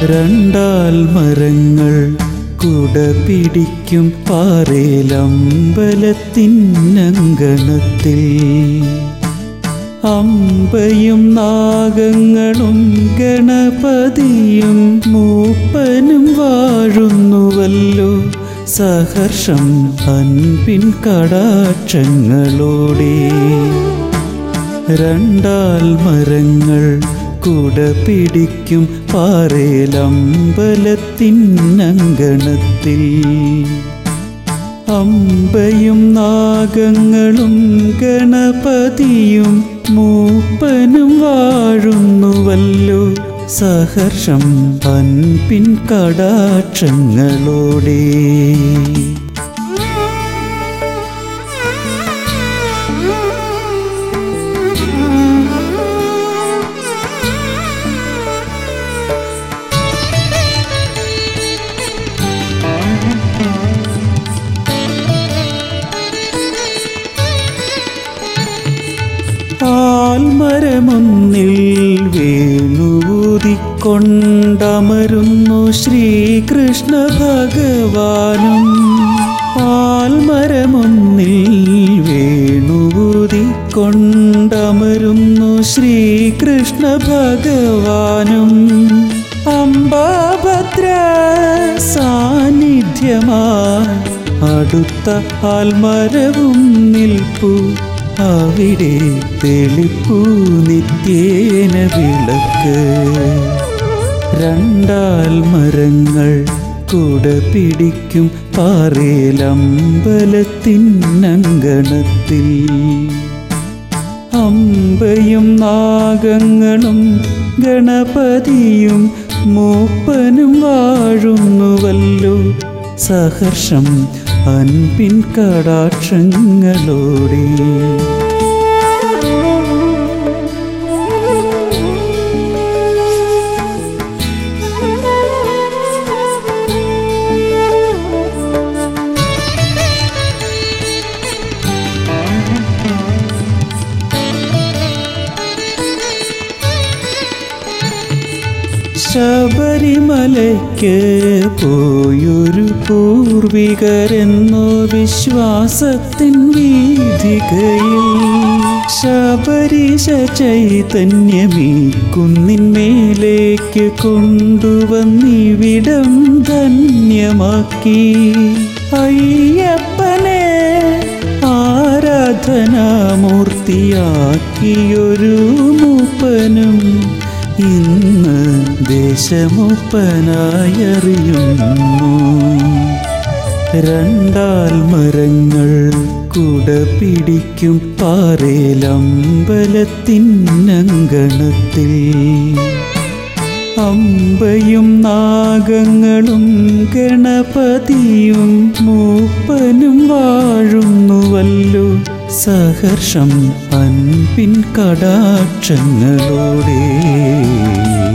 രണ്ടാൽ മരങ്ങൾ കുട പിടിക്കും പാറേലമ്പലത്തിനങ്കണത്തിൽ അമ്പയും നാഗങ്ങളും ഗണപതിയും മൂപ്പനും വാഴുന്നുവല്ലോ സഹർഷം അൻപിൻ കടാക്ഷങ്ങളോടെ രണ്ടാൽ മരങ്ങൾ കുട പിടിക്കും പാറേലമ്പലത്തിനങ്കണത്തിൽ അമ്പയും നാഗങ്ങളും ഗണപതിയും മൂപ്പനും വാഴുന്നുവല്ലോ സഹർഷം അൻപിൻ കടാക്ഷങ്ങളോടെ ആൽമരമൊന്നിൽ വേണൂതിക്കൊണ്ടമരുന്നു ശ്രീകൃഷ്ണ ഭഗവാനും ആൽമരമൊന്നിൽ വേണൂതിക്കൊണ്ടമരുന്നു ശ്രീകൃഷ്ണ ഭഗവാനും അംബാഭദ്ര സാന്നിധ്യമായി അടുത്ത ആൽമരവും നിൽപ്പു അവിടെ തെളിപ്പൂ നിത്യേന വിളക്ക് രണ്ടാൽ മരങ്ങൾ കുട പിടിക്കും പാറേലമ്പലത്തിനങ്കണത്തിൽ അമ്പയും നാഗങ്ങളും ഗണപതിയും മൂപ്പനും വാഴുന്നുവല്ലോ സഹർഷം അൻപിൻ കടാക്ഷങ്ങളോടെ ശബരിമലയ്ക്ക് പോയൊരു പൂർവികരെന്നോ വിശ്വാസത്തിൻ വീതികയിൽ ശബരിശ ചൈതന്യമീ കുന്നിന്മേലേക്ക് കൊണ്ടുവന്നിവിടം ധന്യമാക്കി അയ്യപ്പനെ ആരാധനാമൂർത്തിയാക്കിയൊരു മൂപ്പനും ഇന്ന് ദേശമൂപ്പനായറിയുന്നു രണ്ടാൽ മരങ്ങൾ കുട പിടിക്കും പാറേലമ്പലത്തിനങ്കണത്തിൽ അമ്പയും നാഗങ്ങളും ഗണപതിയും മൂപ്പനും വാഴുന്നുവല്ലോ സഹർഷം അൻപിൻ കടാക്ഷങ്ങളോടെ